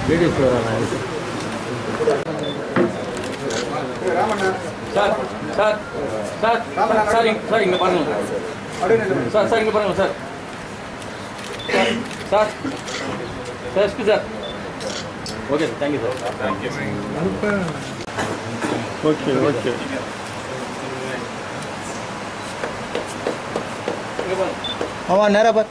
videos வராங்க sir sir sir sir இங்க- sir இங்கே பாருங்க சார் சார் இங்கே பாருங்க சார் சார் சார் எஸ்கு sir okay sir thank you sir okay okay இங்கே பாருங்க ஆமாம் நேராக பார்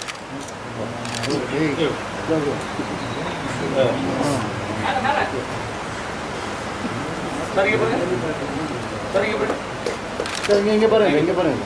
சார் இங்கே பாருங்க சார் இங்கே பாருங்க சார் இங்கே இங்கே பாருங்க இங்கே பாருங்க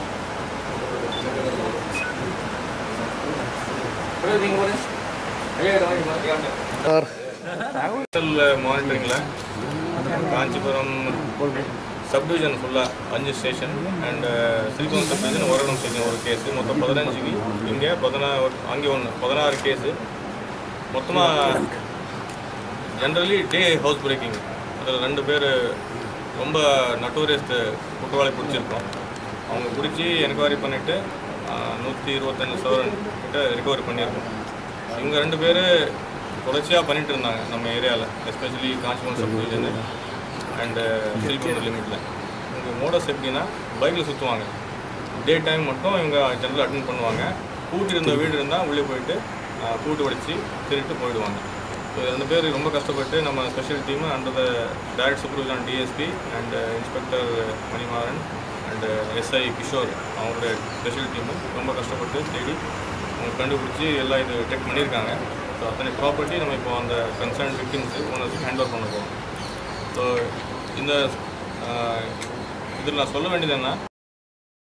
பிரதீப் இங்கே பாருங்க ஐயா இதை வாங்கி பாருங்க சார் மானிட்டரிங்கில் காஞ்சிபுரம் சப்டிவிஷன் ஃபுல்லாக அஞ்சு ஸ்டேஷன் அண்ட் சிலிகோன் சப்டிவிஷன் ஒரடம் ஸ்டேஷன் ஒரு கேஸு மொத்தம் பதினஞ்சுக்கு இங்கே பதினாறு அங்கே ஒன்று பதினாறு கேஸு மொத்தமாக ஜென்ரலி டே ஹவுஸ் பிரேக்கிங் அதில் ரெண்டு பேர் ரொம்ப நட்டோரியஸ் குற்றவாளி பிடிச்சிருக்கோம் அவங்க பிடிச்சி என்கொயரி பண்ணிவிட்டு நூற்றி இருபத்தஞ்சு சவரன் கிட்ட ரிகவரி பண்ணியிருக்கோம் இவங்க ரெண்டு பேர் தொடர்ச்சியாக பண்ணிட்டு இருந்தாங்க நம்ம ஏரியாவில் எஸ்பெஷலி காஞ்சிபுரம் சப்டிவிஷனு அண்டு சில்பூர் லிமிட்டில் இவங்க மோடஸ் எப்படின்னா பைக்கில் சுற்றுவாங்க டே டைம் மட்டும் இவங்க ஜென்ரல் அட்டன் பண்ணுவாங்க கூட்டி இருந்த வீடு இருந்தால் உள்ளே போயிட்டு ஆஹ், கூட்டு வடித்து திருட்டு போயிடுவாங்க ஸோ ரெண்டு பேர் ரொம்ப கஷ்டப்பட்டு நம்ம special team under the direct supervision DSP and inspector Manimaran and SI Kishore அவங்களுடைய ஸ்பெஷல் டீமு ரொம்ப கஷ்டப்பட்டு தேடி அவங்க கண்டுபிடிச்சி எல்லாம் இது டெக் பண்ணியிருக்காங்க ஸோ அத்தனை ப்ராப்பர்ட்டி நம்ம இப்போ அந்த கன்சர்ன் விக்டிம்ஸு ஓனர்ஸுக்கு ஹேண்ட் ஓவர் பண்ண போகிறோம் ஸோ இந்த இதில் நான் சொல்ல வேண்டியது என்ன